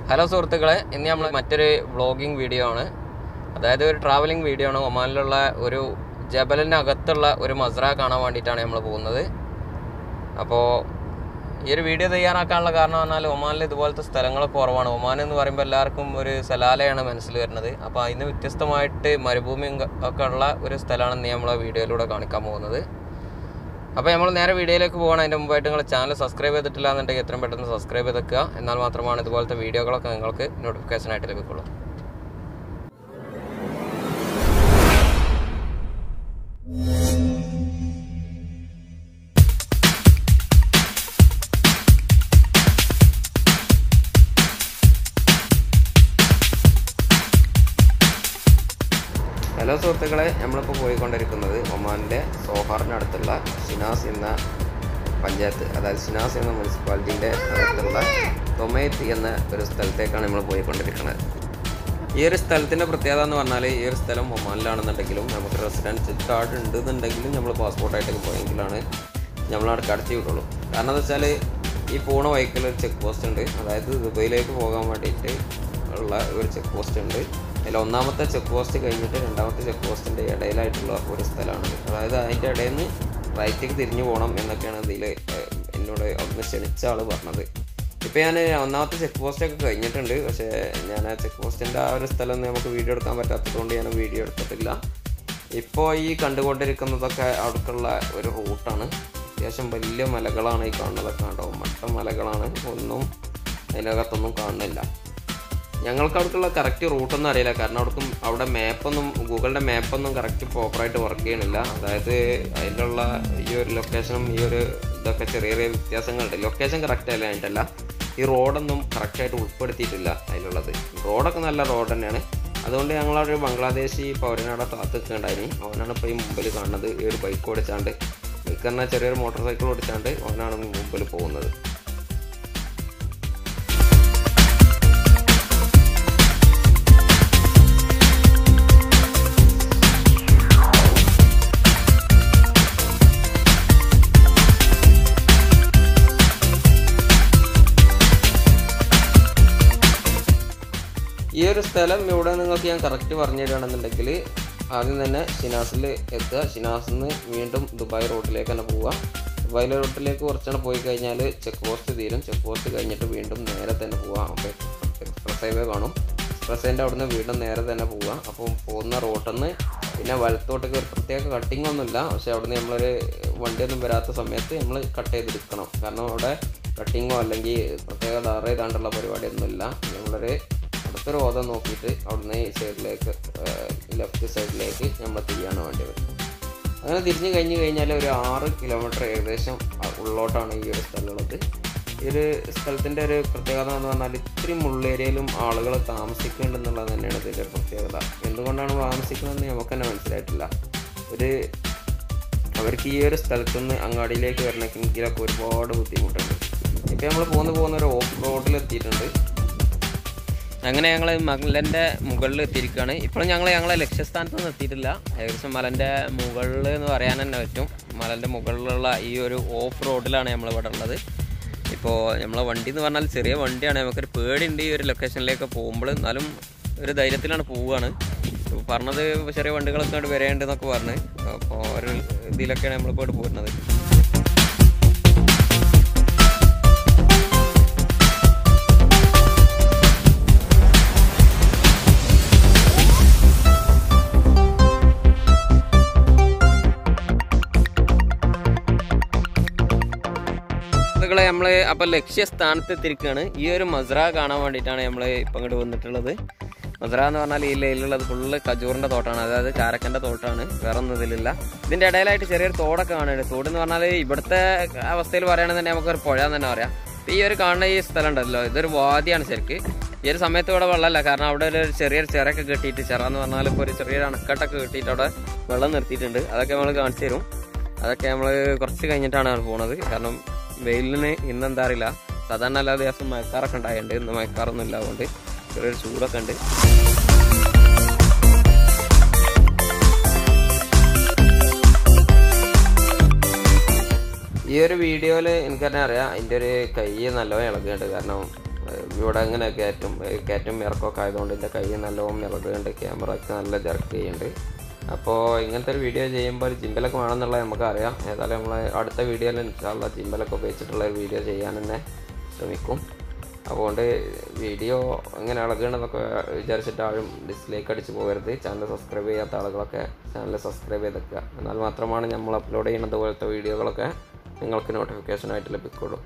Hello സുഹൃത്തുക്കളെ ഇന്ന് നമ്മൾ മറ്റൊരു വ്ളോഗിംഗ് വീഡിയോ ആണ് അതായത് ഒരു ട്രാവലിംഗ് വീഡിയോ ആണ് ഒമാനിലുള്ള ഒരു ജബലിനകത്തുള്ള ഒരു മസ്ര കാണാൻ വേണ്ടിയിട്ടാണ് നമ്മൾ പോകുന്നത് അപ്പോൾ ഈ ഒരു വീഡിയോ തയ്യാറാക്കാനുള്ള കാരണം പറഞ്ഞാൽ ഒമാനിൽ ഇതുപോലത്തെ സ്ഥലങ്ങളൊക്കെ കുറവാണ് ഒമാൻ എന്ന് പറയുമ്പോൾ എല്ലാവർക്കും ഒരു സലാലയാണ് മനസ്സിൽ വരുന്നത് അപ്പോൾ അതിന് വ്യത്യസ്തമായിട്ട് മരുഭൂമി ഒക്കെ ഉള്ള ഒരു സ്ഥലമാണ് ഇന്ന് നമ്മൾ വീഡിയോയിലൂടെ കാണിക്കാൻ പോകുന്നത് അപ്പോൾ നമ്മൾ നേരെ വീഡിയോയിലേക്ക് പോകണം അതിൻ്റെ മുമ്പായിട്ട് നിങ്ങൾ ചാനൽ സബ്സ്ക്രൈബ് ചെയ്തിട്ടില്ല എന്നുണ്ടെങ്കിൽ എത്രയും പെട്ടെന്ന് സബ്സ്ക്രൈബ് ചെയ്തേക്കുക എന്നാൽ മാത്രമാണ് ഇതുപോലത്തെ വീഡിയോകളൊക്കെ നിങ്ങൾക്ക് നോട്ടിഫിക്കേഷൻ ആയിട്ട് ലഭിക്കുള്ളൂ ഹലോ സുഹൃത്തുക്കളെ നമ്മളിപ്പോൾ പോയിക്കൊണ്ടിരിക്കുന്നത് ഒമാനിലെ സോഹാറിനടുത്തുള്ള ഷിനാസ് എന്ന പഞ്ചായത്ത് അതായത് ഷിനാസ് എന്ന മുനിസിപ്പാലിറ്റീൻ്റെ അകത്തുള്ള തൊമേത്ത് എന്ന ഒരു സ്ഥലത്തേക്കാണ് നമ്മൾ പോയിക്കൊണ്ടിരിക്കുന്നത് ഈ ഒരു സ്ഥലത്തിൻ്റെ പ്രത്യേകത എന്ന് പറഞ്ഞാൽ ഈ ഒരു സ്ഥലം ഒമാനിലാണെന്നുണ്ടെങ്കിലും നമുക്ക് റെസിഡൻസ് കാർഡ് ഉണ്ടെന്നുണ്ടെങ്കിലും നമ്മൾ പാസ്പോർട്ടായിട്ടൊക്കെ പോയെങ്കിലാണ് നമ്മളവിടെ കടത്തി വിടുള്ളൂ കാരണം എന്താ വെച്ചാൽ ഈ പോണ വഴിക്കിൽ ഒരു ചെക്ക് പോസ്റ്റ് ഉണ്ട് അതായത് ദുബൈയിലേക്ക് പോകാൻ വേണ്ടിയിട്ട് ഉള്ള ഒരു ചെക്ക് പോസ്റ്റ് ഉണ്ട് അതിൽ ഒന്നാമത്തെ ചെക്ക് പോസ്റ്റ് കഴിഞ്ഞിട്ട് രണ്ടാമത്തെ ചെക്ക് പോസ്റ്റിൻ്റെ ഇടയിലായിട്ടുള്ള ഒരു സ്ഥലമാണ് അതായത് അതിൻ്റെ ഇടയിൽ നിന്ന് റൈറ്റിലേക്ക് തിരിഞ്ഞു പോകണം എന്നൊക്കെയാണ് ഇതിൽ എന്നോട് അവിടുന്ന് ക്ഷണിച്ച ആൾ പറഞ്ഞത് ഇപ്പോൾ ഞാൻ ഒന്നാമത്തെ ചെക്ക് പോസ്റ്റൊക്കെ കഴിഞ്ഞിട്ടുണ്ട് പക്ഷേ ഞാൻ ആ ചെക്ക് പോസ്റ്റിൻ്റെ ആ ഒരു സ്ഥലം ഒന്നും നമുക്ക് വീഡിയോ എടുക്കാൻ പറ്റാത്തതുകൊണ്ട് ഞാൻ വീഡിയോ എടുത്തിട്ടില്ല ഇപ്പോൾ ഈ കണ്ടുകൊണ്ടിരിക്കുന്നതൊക്കെ അവിടേക്കുള്ള ഒരു റൂട്ടാണ് അത്യാവശ്യം വലിയ മലകളാണ് ഈ കാണുന്നതൊക്കെ കണ്ടോ മട്ട മലകളാണ് ഒന്നും അതിനകത്തൊന്നും കാണുന്നില്ല ഞങ്ങൾക്ക് അവിടേക്കുള്ള കറക്റ്റ് റൂട്ടൊന്നും അറിയില്ല കാരണം അവിടേക്കും അവിടെ മാപ്പൊന്നും ഗൂഗിളിൻ്റെ മാപ്പൊന്നും കറക്റ്റ് പ്രോപ്പറായിട്ട് വർക്ക് ചെയ്യണില്ല അതായത് അതിലുള്ള ഈ ഒരു ലൊക്കേഷനും ഈ ഒരു ഇതൊക്കെ ചെറിയ ചെറിയ വ്യത്യാസങ്ങളുണ്ട് ലൊക്കേഷൻ കറക്റ്റ് അല്ല അതിൻ്റെല്ല ഈ റോഡൊന്നും കറക്റ്റായിട്ട് ഉൾപ്പെടുത്തിയിട്ടില്ല അതിലുള്ളത് റോഡൊക്കെ നല്ല റോഡ് തന്നെയാണ് അതുകൊണ്ട് ഞങ്ങളവിടെ ബംഗ്ലാദേശി പൗരനവിടെ കാത്തിക്കുണ്ടായിനി അവനാണ് ഇപ്പോൾ ഈ മുമ്പിൽ കാണുന്നത് ഈ ഒരു ബൈക്ക് ഓടിച്ചാണ്ട് ബൈക്ക് പറഞ്ഞാൽ ചെറിയൊരു മോട്ടോർ സൈക്കിൾ ഓടിച്ചാണ്ട് അവനാണ് മുമ്പിൽ പോകുന്നത് ഈ ഒരു സ്ഥലം ഇവിടെ നിങ്ങൾക്ക് ഞാൻ കറക്റ്റ് പറഞ്ഞു തരികയാണെന്നുണ്ടെങ്കിൽ ആദ്യം തന്നെ ഷിനാസിൽ എത്തുക ഷിനാസിൽ നിന്ന് വീണ്ടും ദുബായ് റോഡിലേക്ക് തന്നെ പോവുക ദുബായ് റോഡിലേക്ക് കുറച്ചാണ് പോയി കഴിഞ്ഞാൽ ചെക്ക് പോസ്റ്റ് തീരും ചെക്ക് പോസ്റ്റ് കഴിഞ്ഞിട്ട് വീണ്ടും നേരെ തന്നെ പോവുക അപ്പോൾ എക്സ്പ്രസ് ഹൈവേ കാണും എക്സ്പ്രസ് ഹൈൻ്റെ അവിടുന്ന് വീണ്ടും നേരെ തന്നെ പോവുക അപ്പം പോകുന്ന റോട്ടിൽ നിന്ന് പിന്നെ വലത്തോട്ടൊക്കെ ഒരു പ്രത്യേക കട്ടിംഗ് ഒന്നുമില്ല പക്ഷേ അവിടുന്ന് നമ്മളൊരു വണ്ടിയൊന്നും വരാത്ത സമയത്ത് നമ്മൾ കട്ട് ചെയ്തെടുക്കണം കാരണം അവിടെ കട്ടിങ്ങോ അല്ലെങ്കിൽ പ്രത്യേക ധാറ ചെയ്താണ്ടുള്ള പരിപാടിയൊന്നുമില്ല നമ്മളൊരു അടുത്തൊരു ഓതം നോക്കിയിട്ട് അവിടുന്ന് ഈ സൈഡിലേക്ക് ലെഫ്റ്റ് സൈഡിലേക്ക് നമ്മൾ തിരിയാണ് വേണ്ടി വരും അങ്ങനെ തിരിഞ്ഞ് കഴിഞ്ഞ് കഴിഞ്ഞാൽ ഒരു ആറ് കിലോമീറ്റർ ഏകദേശം ഉള്ളോട്ടാണ് ഈ ഒരു സ്ഥലമുള്ളത് ഈ ഒരു സ്ഥലത്തിൻ്റെ ഒരു പ്രത്യേകത എന്ന് പറഞ്ഞാൽ ഇത്തിരി മുള്ളേരിയയിലും ആളുകൾ താമസിക്കുന്നുണ്ടെന്നുള്ളത് തന്നെയാണ് ഇതിൻ്റെ ഒരു പ്രത്യേകത എന്തുകൊണ്ടാണ് താമസിക്കുന്നതെന്ന് നമുക്ക് തന്നെ മനസ്സിലായിട്ടില്ല ഒരു അവർക്ക് ഈ ഒരു സ്ഥലത്തുനിന്ന് അങ്ങാടിയിലേക്ക് വരണമെങ്കിലൊക്കെ ഒരുപാട് ബുദ്ധിമുട്ടുണ്ട് ഇപ്പോൾ നമ്മൾ പോകുന്ന പോകുന്ന ഒരു ഓഫ് റോഡിൽ എത്തിയിട്ടുണ്ട് അങ്ങനെ ഞങ്ങൾ മലൻ്റെ മുകളിൽ എത്തിയിരിക്കുകയാണ് ഇപ്പോഴും ഞങ്ങൾ ഞങ്ങളെ ലക്ഷ്യസ്ഥാനത്ത് നിന്ന് എത്തിയിട്ടില്ല ഏകദേശം മലൻ്റെ മുകളിൽ എന്ന് പറയാൻ തന്നെ പറ്റും മലൻ്റെ മുകളിലുള്ള ഈ ഒരു ഓഫ് റോഡിലാണ് നമ്മൾ ഇവിടെ ഉള്ളത് ഇപ്പോൾ നമ്മളെ വണ്ടി എന്ന് പറഞ്ഞാൽ ചെറിയ വണ്ടിയാണ് നമുക്കൊരു പേടിയുണ്ട് ഈ ഒരു ലൊക്കേഷനിലേക്ക് പോകുമ്പോൾ എന്നാലും ഒരു ധൈര്യത്തിലാണ് പോവുകയാണ് പറഞ്ഞത് ചെറിയ വണ്ടികളൊക്കെ അങ്ങോട്ട് വരേണ്ടെന്നൊക്കെ പറഞ്ഞ് അപ്പോൾ ഒരു ഇതിലൊക്കെയാണ് നമ്മളിപ്പോൾ ഇവിടെ പോരുന്നത് സുഹൃത്തുക്കളെ നമ്മൾ അപ്പോൾ ലക്ഷ്യസ്ഥാനത്ത് എത്തിയിരിക്കുകയാണ് ഈ ഒരു മസ്ര കാണാൻ വേണ്ടിയിട്ടാണ് നമ്മൾ ഇപ്പം ഇങ്ങോട്ട് വന്നിട്ടുള്ളത് മസ്ര എന്ന് പറഞ്ഞാൽ ഈ ലയിലുള്ളത് ഫുള്ള് കജൂറിൻ്റെ തോട്ടാണ് അതായത് കാരക്കൻ്റെ തോട്ടാണ് വേറെ ഒന്നും ഇതിലില്ല ഇതിൻ്റെ ഇടയിലായിട്ട് ചെറിയൊരു തോടൊക്കെ കാണുന്നുണ്ട് തോട് എന്ന് പറഞ്ഞാൽ ഇവിടുത്തെ അവസ്ഥയിൽ പറയുകയാണെങ്കിൽ തന്നെ നമുക്കൊരു പുഴ എന്ന് തന്നെ പറയാം ഇപ്പം ഈ ഒരു കാണുന്ന ഈ സ്ഥലം ഉണ്ടല്ലോ ഇതൊരു വാദിയാണ് ശരിക്ക് ഈ ഒരു സമയത്ത് ഇവിടെ വെള്ളമല്ല കാരണം അവിടെ ഒരു ചെറിയൊരു ചിറയൊക്കെ കെട്ടിയിട്ട് ചിറ എന്ന് പറഞ്ഞാൽ ഇപ്പോൾ ഒരു ചെറിയൊരു അണക്കെട്ടൊക്കെ കെട്ടിയിട്ട് അവിടെ വെള്ളം നിർത്തിയിട്ടുണ്ട് അതൊക്കെ നമ്മൾ കാണിച്ചു തരും അതൊക്കെ നമ്മൾ കുറച്ച് കഴിഞ്ഞിട്ടാണ് പോണത് കാരണം വെയിലിന് ഇന്ന് എന്താ അറിയില്ല സാധാരണ എല്ലാ ദിവസം മഴക്കാറൊക്കെ ഉണ്ടായിട്ടുണ്ട് ഇന്ന് മഴക്കാറൊന്നും ഇല്ല അതുകൊണ്ട് ചെറിയൊരു ചൂടൊക്കെ ഉണ്ട് ഈ ഒരു വീഡിയോയിൽ എനിക്ക് തന്നെ അറിയാം അതിൻ്റെ ഒരു കൈ നല്ലോണം ഇളകുന്നുണ്ട് കാരണം ഇവിടെ ഇങ്ങനെ കയറ്റും ഏഹ് കയറ്റും ഇറക്കമൊക്കെ ആയതുകൊണ്ട് എൻ്റെ കൈ നല്ലോണം ഇറക്കുന്നുണ്ട് ക്യാമറ ഒക്കെ നല്ല ജർക്ക് ചെയ്യുന്നുണ്ട് അപ്പോൾ ഇങ്ങനത്തെ ഒരു വീഡിയോ ചെയ്യുമ്പോൾ ഒരു ജിമ്പലൊക്കെ വേണമെന്നുള്ളത് നമുക്കറിയാം ഏതായാലും നമ്മൾ അടുത്ത വീഡിയോയിൽ ഇൻഷാല്ല ജിമ്പലൊക്കെ ഉപയോഗിച്ചിട്ടുള്ള ഒരു വീഡിയോ ചെയ്യാൻ തന്നെ ശ്രമിക്കും അതുകൊണ്ട് വീഡിയോ ഇങ്ങനെ ഇളകണമെന്നൊക്കെ വിചാരിച്ചിട്ട് ആരും ഡിസ്ലൈക്ക് അടിച്ച് പോകരുത് ചാനൽ സബ്സ്ക്രൈബ് ചെയ്യാത്ത ആളുകളൊക്കെ ചാനൽ സബ്സ്ക്രൈബ് ചെയ്തേക്കുക എന്നാൽ മാത്രമാണ് നമ്മൾ അപ്ലോഡ് ചെയ്യുന്നത് പോലത്തെ വീഡിയോകളൊക്കെ നിങ്ങൾക്ക് നോട്ടിഫിക്കേഷനായിട്ട് ലഭിക്കുള്ളൂ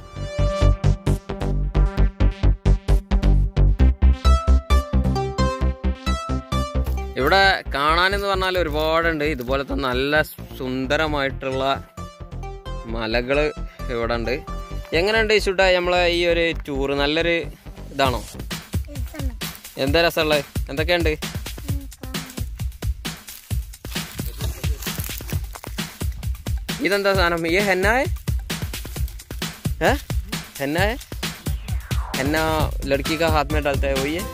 ഇവിടെ കാണാനെന്ന് പറഞ്ഞാൽ ഒരുപാടുണ്ട് ഇതുപോലത്തെ നല്ല സുന്ദരമായിട്ടുള്ള മലകൾ ഇവിടെ ഉണ്ട് എങ്ങനെയുണ്ട് ഇഷുട്ട നമ്മളെ ഈ ഒരു ടൂറ് നല്ലൊരു ഇതാണോ എന്താ രസമുള്ളത് എന്തൊക്കെയുണ്ട് ഇതെന്താ സാധനം ഈ ഹെന്നായ है हेन्ना है हेन्ना लड़की का हाथ में डालता है वही है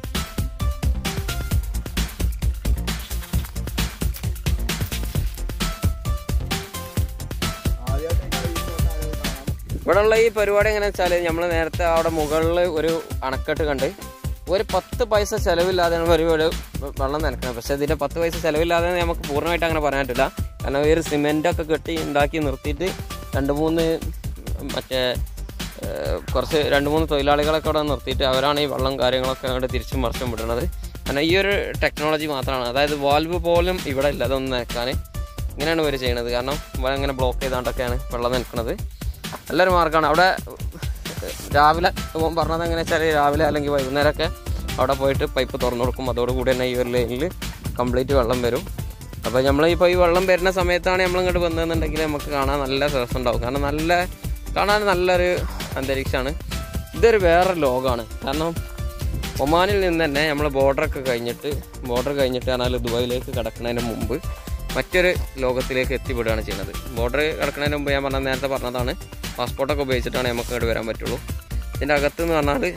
ഇവിടെ ഉള്ള ഈ പരിപാടി എങ്ങനെ വെച്ചാൽ നമ്മൾ നേരത്തെ അവിടെ മുകളിൽ ഒരു അണക്കെട്ട് കണ്ട് ഒരു പത്ത് പൈസ ചെലവില്ലാതെയാണ് പരിപാടി വെള്ളം നനക്കുന്നത് പക്ഷെ ഇതിന്റെ പത്ത് പൈസ ചെലവില്ലാതെ നമുക്ക് പൂർണ്ണമായിട്ട് അങ്ങനെ പറയാൻ പറ്റില്ല കാരണം ഈ ഒരു സിമെന്റ് ഒക്കെ കെട്ടി ഉണ്ടാക്കി നിർത്തിയിട്ട് രണ്ട് മൂന്ന് മറ്റേ ഏഹ്, കുറച്ച് രണ്ട് മൂന്ന് തൊഴിലാളികളൊക്കെ അവിടെ നിർത്തിയിട്ട് അവരാണ് ഈ വെള്ളം കാര്യങ്ങളൊക്കെ അങ്ങോട്ട് തിരിച്ചും മറിച്ചും വിടുന്നത് കാരണം ഈ ഒരു ടെക്നോളജി മാത്രമാണ് അതായത് വാൽവ് പോലും ഇവിടെ ഇല്ല അതൊന്നും നനക്കാൻ ഇങ്ങനെയാണ് ഇവർ ചെയ്യണത് കാരണം ഇവിടെ ഇങ്ങനെ ബ്ലോക്ക് ചെയ്താണ്ടൊക്കെയാണ് വെള്ളം നിൽക്കുന്നത് നല്ലൊരു മാർഗ്ഗമാണ് അവിടെ രാവിലെ ഇവൻ പറഞ്ഞത് എങ്ങനെ വെച്ചാൽ രാവിലെ അല്ലെങ്കിൽ വൈകുന്നേരമൊക്കെ അവിടെ പോയിട്ട് പൈപ്പ് തുറന്നു കൊടുക്കും അതോടുകൂടി തന്നെ ഈ ഒരു ലൈനിൽ കംപ്ലീറ്റ് വെള്ളം വരും അപ്പോൾ നമ്മളിപ്പോൾ ഈ വെള്ളം വരുന്ന സമയത്താണ് നമ്മൾ ഇങ്ങോട്ട് വന്നതെന്നുണ്ടെങ്കിൽ നമുക്ക് കാണാൻ നല്ല രസം ഉണ്ടാവും കാരണം നല്ല കാണാൻ നല്ലൊരു അന്തരീക്ഷമാണ് ഇതൊരു വേറെ ലോകമാണ് കാരണം ഒമാനിൽ നിന്ന് തന്നെ നമ്മൾ ബോർഡറൊക്കെ കഴിഞ്ഞിട്ട് ബോർഡർ കഴിഞ്ഞിട്ട് പറഞ്ഞാൽ ദുബായിലേക്ക് കടക്കുന്നതിന് മുമ്പ് മറ്റൊരു ലോകത്തിലേക്ക് എത്തിപ്പെടുകയാണ് ചെയ്യുന്നത് ബോർഡർ കിടക്കുന്നതിന് മുമ്പ് ഞാൻ പറഞ്ഞ നേരത്തെ പറഞ്ഞതാണ് പാസ്പോർട്ടൊക്കെ ഉപയോഗിച്ചിട്ടാണ് നമുക്ക് ഇങ്ങോട്ട് വരാൻ പറ്റുള്ളൂ ഇതിൻ്റെ അകത്ത് എന്ന് പറഞ്ഞാൽ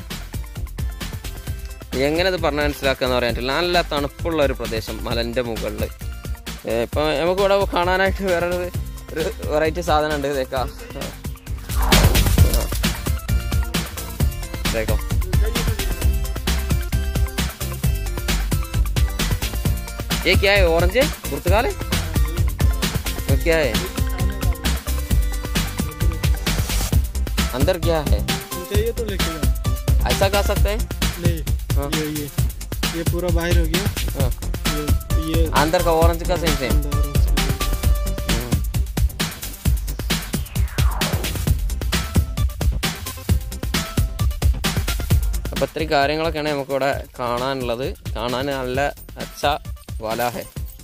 എങ്ങനെ ഇത് പറഞ്ഞ് മനസ്സിലാക്കുക എന്ന് പറയാൻ പറ്റില്ല നല്ല തണുപ്പുള്ള ഒരു പ്രദേശം മലൻ്റെ മുകളിൽ ഇപ്പം നമുക്ക് ഇവിടെ കാണാനായിട്ട് വേറൊരു ഒരു വെറൈറ്റി സാധനം ഉണ്ട് ഇതേക്കാ ഇതേക്കോ ये क्या है ऑरेंज है पुर्तगाल है ये क्या है अंदर क्या है चाहिए तो लेके जाओ ऐसा खा सकते हैं नहीं हाँ। ये ये ये पूरा बाहर हो गया हाँ। ये ये अंदर का ऑरेंज का सेम सेम अंदर और उसके- അപ്പൊ ഇത്രയും കാര്യങ്ങളൊക്കെയാണ് നമുക്കിവിടെ കാണാനുള്ളത് കാണാൻ നല്ല അച്ച വാലാഹെ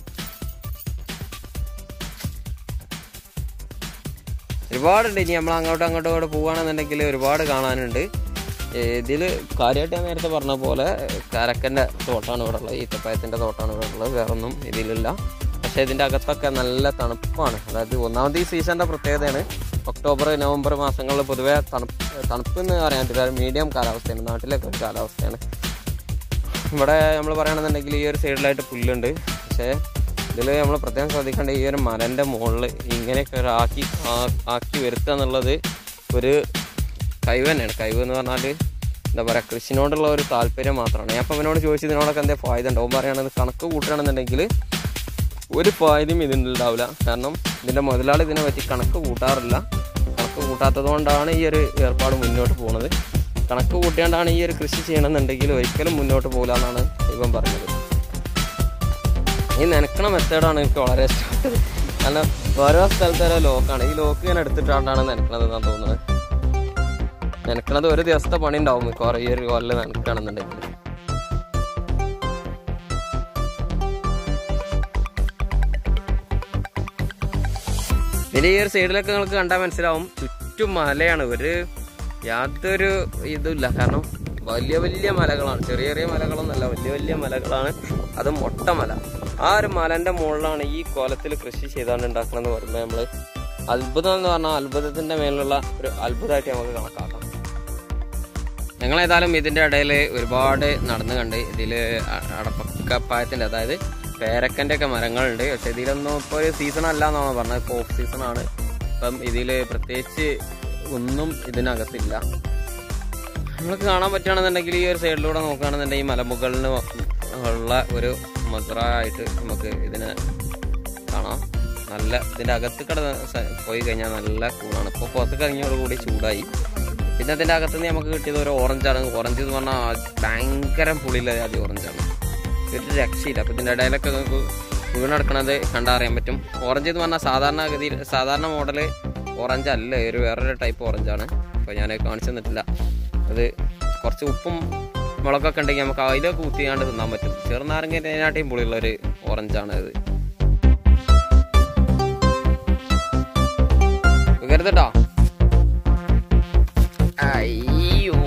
ഒരുപാടുണ്ട് ഇനി നമ്മൾ അങ്ങോട്ടും അങ്ങോട്ടും കൂടെ പോവുകയാണെന്നുണ്ടെങ്കിൽ ഒരുപാട് കാണാനുണ്ട് ഇതിൽ കാര്യമായിട്ട് ഞാൻ നേരത്തെ പറഞ്ഞ പോലെ കരക്കൻ്റെ തോട്ടാണ് ഇവിടെ ഉള്ളത് ഈത്തപ്പഴത്തിൻ്റെ തോട്ടാണ് ഇവിടെ ഉള്ളത് വേറൊന്നും ഇതിലില്ല പക്ഷേ ഇതിൻ്റെ അകത്തൊക്കെ നല്ല തണുപ്പാണ് അതായത് ഒന്നാമത് ഈ സീസണിൻ്റെ പ്രത്യേകതയാണ് ഒക്ടോബർ നവംബർ മാസങ്ങളിൽ പൊതുവെ തണുപ്പ് തണുപ്പ് എന്ന് പറയാൻ പറ്റില്ല മീഡിയം കാലാവസ്ഥയാണ് നാട്ടിലൊക്കെ ഒരു കാലാവസ്ഥയാണ് ഇവിടെ നമ്മൾ പറയുകയാണെന്നുണ്ടെങ്കിൽ ഈ ഒരു സൈഡിലായിട്ട് പുല്ലുണ്ട് പക്ഷേ ഇതിൽ നമ്മൾ പ്രത്യേകം ശ്രദ്ധിക്കേണ്ട ഈ ഒരു മലൻ്റെ മുകളിൽ ഇങ്ങനെയൊക്കെ ഒരു ആക്കി ആ- ആക്കി വരുത്തുക എന്നുള്ളത് ഒരു കഴിവ് തന്നെയാണ് കഴിവ് എന്ന് പറഞ്ഞാൽ എന്താ പറയുക കൃഷിനോടുള്ള ഒരു താല്പര്യം മാത്രമാണ് ഞാൻ അപ്പോൾ അവനോട് ചോദിച്ചു ഇതിനോടൊക്കെ എന്താ ഫായ്ദ ഉണ്ടാവും പറയുകയാണെങ്കിൽ കണക്ക് കൂട്ടുകയാണെന്നുണ്ടെങ്കിൽ ഒരു ഫായ്ദയും ഇതിനുണ്ടാവില്ല കാരണം ഇതിൻ്റെ മുതലാളി ഇതിനെ പറ്റി കണക്ക് കൂട്ടാറില്ല കണക്ക് കൂട്ടാത്തത് കൊണ്ടാണ് ഈ ഒരു ഏർപ്പാട് മുന്നോട്ട് പോകുന്നത് കണക്ക് കൂട്ടിയാണ്ടാണ് ഈ ഒരു കൃഷി ചെയ്യണമെന്നുണ്ടെങ്കിൽ ഒരിക്കലും മുന്നോട്ട് പോകില്ല എന്നാണ് ഇവൻ പറഞ്ഞത് ഈ നനക്കണ മെത്തേഡാണ് എനിക്ക് വളരെ ഇഷ്ടപ്പെട്ടത് കാരണം ഓരോ സ്ഥലത്ത് ഓരോ ലോക്കാണ് ഈ ലോക്ക് ഞാൻ എടുത്തിട്ടാണ് നനക്കണത് എന്നാണ് തോന്നുന്നത് നനക്കണത് ഒരു ദിവസത്തെ പണി ഉണ്ടാവും മിക്കവാറും ഈ ഒരു കൊല്ലം നനക്കുകയാണെന്നുണ്ടെങ്കിൽ ഇതിന്റെ ഈ ഒരു സൈഡിലൊക്കെ നിങ്ങൾക്ക് കണ്ടാൽ മനസ്സിലാവും ചുറ്റും മലയാണ് ഒരു യാതൊരു ഇതുമില്ല കാരണം വലിയ വലിയ മലകളാണ് ചെറിയ ചെറിയ മലകളൊന്നല്ല വലിയ വലിയ മലകളാണ് അത് മൊട്ട മല ആ ഒരു മലന്റെ മുകളിലാണ് ഈ കോലത്തിൽ കൃഷി ചെയ്താണ്ട് ഉണ്ടാക്കണമെന്ന് പറയുമ്പോൾ നമ്മൾ അത്ഭുതം എന്ന് പറഞ്ഞാൽ അത്ഭുതത്തിന്റെ മേലുള്ള ഒരു അത്ഭുതമായിട്ട് നമുക്ക് കണക്കാക്കാം ഞങ്ങൾ ഏതായാലും ഇതിന്റെ ഇടയിൽ ഒരുപാട് നടന്നു കണ്ട് ഇതിൽ അടപ്പക്കപ്പായത്തിന്റെ അതായത് പേരക്കന്റെ ഒക്കെ മരങ്ങളുണ്ട് പക്ഷെ ഇതിലൊന്നും ഇപ്പോൾ ഒരു സീസൺ അല്ല എന്നാണ് പറഞ്ഞത് ഇപ്പോൾ ഓഫ് സീസൺ ആണ് ഇപ്പം ഇതിൽ പ്രത്യേകിച്ച് ഒന്നും ഇതിനകത്തില്ല നമ്മൾക്ക് കാണാൻ പറ്റുകയാണെന്നുണ്ടെങ്കിൽ ഈ ഒരു സൈഡിലൂടെ നോക്കുകയാണെന്നുണ്ടെങ്കിൽ ഈ മലമുകളിൽ ഉള്ള ഒരു മദ്ര ആയിട്ട് നമുക്ക് ഇതിനെ കാണാം നല്ല ഇതിൻ്റെ അകത്ത് കട പോയി കഴിഞ്ഞാൽ നല്ല കൂളാണ് ഇപ്പോൾ പുറത്തേക്ക് ഇറങ്ങിയോടുകൂടി ചൂടായി പിന്നെ അതിൻ്റെ അകത്തുനിന്ന് നമുക്ക് കിട്ടിയത് ഒരു ഓറഞ്ചാണ് ഓറഞ്ച് എന്ന് പറഞ്ഞാൽ ഭയങ്കര പുളിയില്ല ആദ്യം ഓറഞ്ചാണ് ഒരു രക്ഷയില്ല അപ്പോൾ ഇതിൻ്റെ ഇടയിലൊക്കെ നമുക്ക് വീണെടുക്കണത് കണ്ടറിയാൻ പറ്റും ഓറഞ്ച് എന്ന് പറഞ്ഞാൽ സാധാരണ ഗതിയിൽ സാധാരണ മോഡൽ ഓറഞ്ച് അല്ല ഒരു വേറൊരു ടൈപ്പ് ഓറഞ്ചാണ് അപ്പോൾ ഞാൻ കാണിച്ചു തന്നിട്ടില്ല അത് കുറച്ച് ഉപ്പും മുളകൊക്കെ ഉണ്ടെങ്കിൽ നമുക്ക് അതിലൊക്കെ കുത്തിയാണ്ട് തിന്നാൻ പറ്റും ചെറുനാരങ്ങേനാട്ടിയും പുളിയുള്ള ഒരു ഓറഞ്ചാണ് അത് കരുതട്ടോ അയ്യോ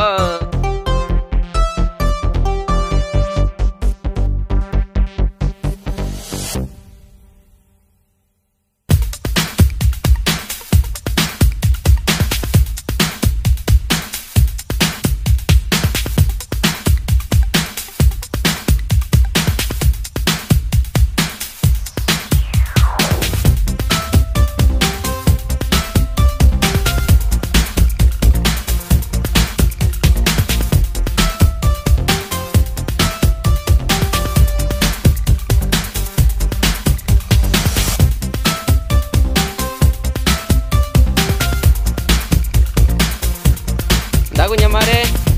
എന്താ കുഞ്ഞന്മാരെ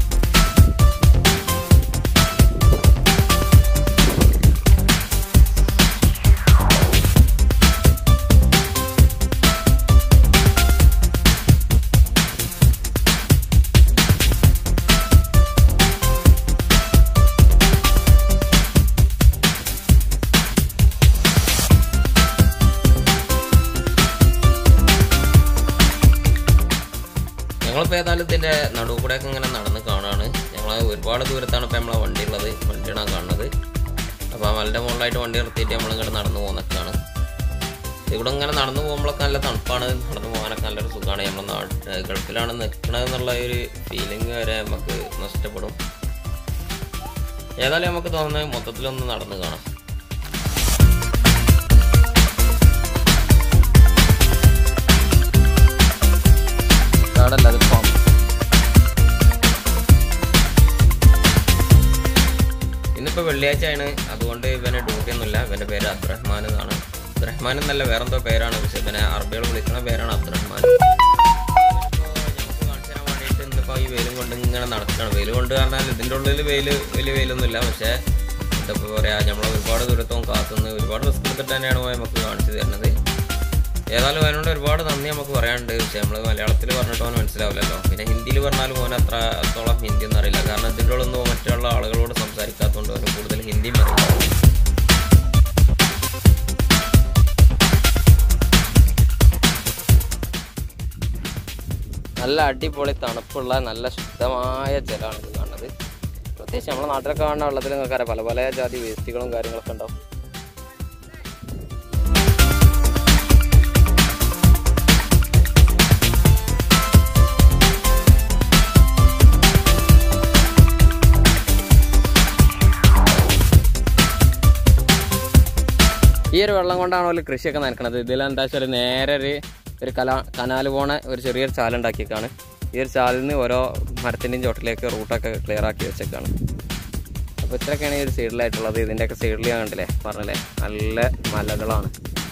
ഞങ്ങളിപ്പോൾ ഏതായാലും ഇതിൻ്റെ നടുവ് കൂടെയൊക്കെ ഇങ്ങനെ നടന്ന് കാണാണ് ഞങ്ങൾ ഒരുപാട് ദൂരത്താണ് ഇപ്പോൾ നമ്മളെ വണ്ടി ഉള്ളത് വണ്ടിയാണ് കാണുന്നത് അപ്പോൾ ആ മലൻ്റെ മുകളിലായിട്ട് വണ്ടി നിർത്തിയിട്ട് നമ്മളിങ്ങനെ നടന്നു പോകുന്നൊക്കെയാണ് ഇവിടെ ഇങ്ങനെ നടന്നു പോകുമ്പോഴൊക്കെ നല്ല തണുപ്പാണ് നടന്നു പോകാനൊക്കെ നല്ലൊരു സുഖമാണ് നമ്മൾ നാട്ട് ഗൾഫിലാണ് നിൽക്കണത് എന്നുള്ള ഒരു ഫീലിംഗ് വരെ നമുക്ക് നഷ്ടപ്പെടും ഏതായാലും നമുക്ക് തോന്നുന്നത് മൊത്തത്തിലൊന്ന് നടന്ന് കാണാം കാടല്ല അത് ഫാം ഇന്നിപ്പോൾ വെള്ളിയാഴ്ചയാണ് അതുകൊണ്ട് ഇവന് ഡ്യൂട്ടി ഒന്നുമില്ല ഇവൻ്റെ പേര് അബ്ദുറഹ്മാൻ എന്നാണ് അബ്ദുറഹ്മാൻ എന്നല്ല വേറെന്തോ പേരാണ് പക്ഷെ ഇവനെ അറബികൾ വിളിക്കുന്ന പേരാണ് അബ്ദുറഹ്മാൻ ഇന്നിപ്പോൾ ഈ വെയിലും കൊണ്ട് ഇങ്ങനെ നടക്കണം വെയിൽ കൊണ്ട് പറഞ്ഞാൽ ഇതിൻ്റെ ഉള്ളിൽ വെയിൽ വലിയ വെയിലൊന്നുമില്ല പക്ഷേ എന്താ പറയുക നമ്മൾ ഒരുപാട് ദൂരത്തും കാത്തുനിന്ന് ഒരുപാട് റിസ്ക് എടുത്തിട്ട് തന്നെയാണ് പോയി നമുക്ക് കാണിച്ചു തരുന്നത് ഏതായാലും അതിനോട് ഒരുപാട് നന്ദി നമുക്ക് പറയാനുണ്ട് പക്ഷെ നമ്മൾ മലയാളത്തിൽ പറഞ്ഞിട്ട് അവന് മനസ്സിലാവില്ലല്ലോ പിന്നെ ഹിന്ദിയിൽ പറഞ്ഞാലും അവന് അത്ര അത്തോളം ഹിന്ദി ഒന്നും അറിയില്ല കാരണം ഇതിൻ്റെ ഉള്ളൊന്നും മറ്റുള്ള ആളുകളോട് സംസാരിക്കാത്തതുകൊണ്ട് അവന് കൂടുതൽ ഹിന്ദിയും അറിയില്ല നല്ല അടിപൊളി തണുപ്പുള്ള നല്ല ശുദ്ധമായ ജലമാണ് ഇത് കാണുന്നത് പ്രത്യേകിച്ച് നമ്മുടെ നാട്ടിലൊക്കെ കാണുന്ന വെള്ളത്തിൽ നിങ്ങൾക്ക് അറിയാം പല പല ജാതി വേസ്റ്റുകളും കാര്യങ്ങളൊക്കെ ഉണ്ടാവും ഈ ഒരു വെള്ളം കൊണ്ടാണ് അവർ കൃഷിയൊക്കെ നനക്കണത് ഇതിലെന്താ വെച്ചാൽ നേരെ ഒരു ഒരു കല കനാൽ പോണ ഒരു ചെറിയൊരു ചാലുണ്ടാക്കിയേക്കാണ് ഈ ഒരു ചാലിൽ നിന്ന് ഓരോ മരത്തിൻ്റെയും ചോട്ടിലേക്ക് റൂട്ടൊക്കെ ക്ലിയർ ആക്കി വെച്ചേക്കാണ് അപ്പോൾ ഇത്രയൊക്കെയാണ് ഈ ഒരു സൈഡിലായിട്ടുള്ളത് ഇതിൻ്റെയൊക്കെ സൈഡിൽ ഞാൻ കണ്ടില്ലേ പറഞ്ഞല്ലേ നല്ല മലകളാണ്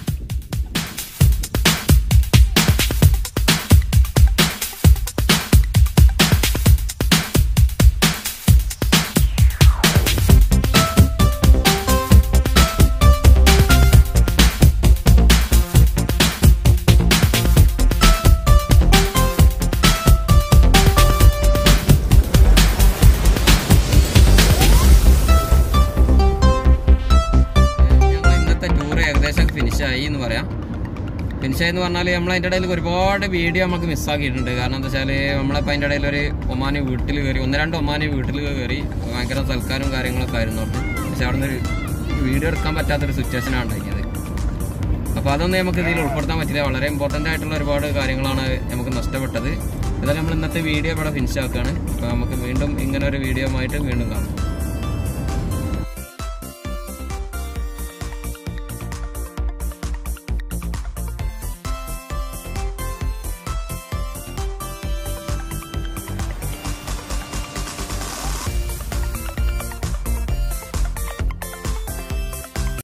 ഞങ്ങൾ ഇന്നത്തെ ടൂർ ഏകദേശം ഫിനിഷായി എന്ന് പറയാം ഫിനിഷായി എന്ന് പറഞ്ഞാൽ നമ്മൾ അതിൻ്റെ ഇടയിൽ ഒരുപാട് വീഡിയോ നമുക്ക് മിസ്സാക്കിയിട്ടുണ്ട് കാരണം എന്താ വെച്ചാൽ നമ്മളിപ്പോൾ അതിൻ്റെ ഇടയിൽ ഒരു ഒമാനി വീട്ടിൽ കയറി ഒന്ന് രണ്ട് ഒമാനി വീട്ടിൽ കയറി ഭയങ്കര സൽക്കാരും കാര്യങ്ങളൊക്കെ ആയിരുന്നു പക്ഷെ അവിടെ നിന്ന് വീഡിയോ എടുക്കാൻ പറ്റാത്തൊരു സിറ്റുവേഷനാണ് ഉണ്ടാക്കിയത് അപ്പോൾ അതൊന്നും നമുക്ക് ഇതിൽ ഉൾപ്പെടുത്താൻ പറ്റില്ല വളരെ ഇമ്പോർട്ടൻ്റ് ആയിട്ടുള്ള ഒരുപാട് കാര്യങ്ങളാണ് നമുക്ക് നഷ്ടപ്പെട്ടത് എന്നാലും നമ്മൾ ഇന്നത്തെ വീഡിയോ ഇവിടെ ഫിനിഷ് ആക്കുകയാണ് അപ്പോൾ നമുക്ക് വീണ്ടും ഇങ്ങനെ ഒരു വീഡിയോ ആയിട്ട് വീണ്ടും കാണാം